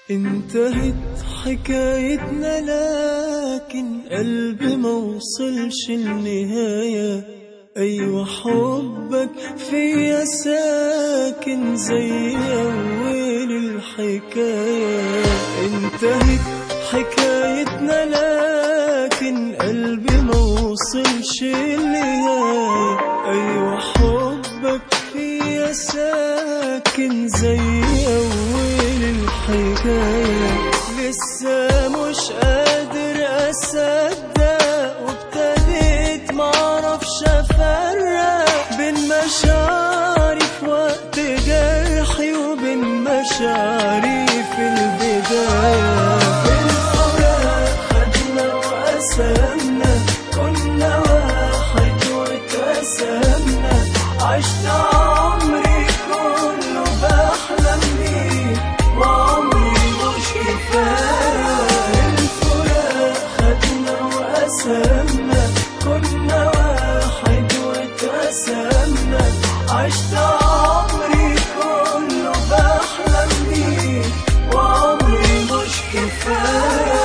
انتهت حكايتنا لكن قلبي ما وصلش النهاية أيوة حبك فيا ساكن زي أول الحكاية انتهت حكايتنا لكن قلبي ما وصلش النهاية أيوة حبك فيا ساكن زي أول الحكاية لسه مش قادر أصدق وابتديت معرفش أفرق بين مشاعري في وقت جرحي وبين مشاعري في البداية في الفراق خدنا وقسمنا كنا واحد واتقسمنا عشت عمري كله بحلم بيه وعمري مش كفاية الفراق خدنا وقسمنا كنا واحد واتقسمنا عشت عمري كله بحلم بيه وعمري مش كفاية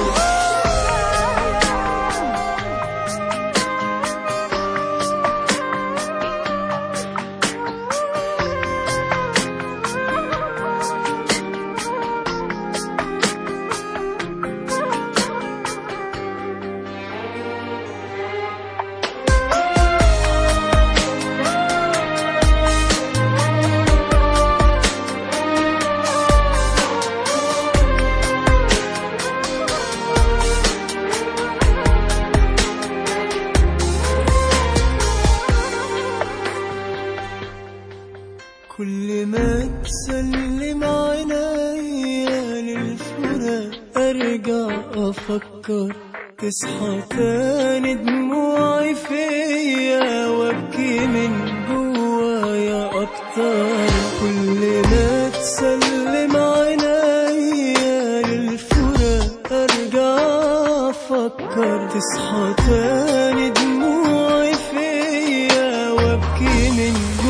كل ما تسلم عينيا للفراق ارجع افكر تصحى تاني دموعي فيا وابكي من جوايا اكتر كل ما تسلم عينيا للفراق ارجع افكر تصحى تاني دموعي فيا وابكي من جوايا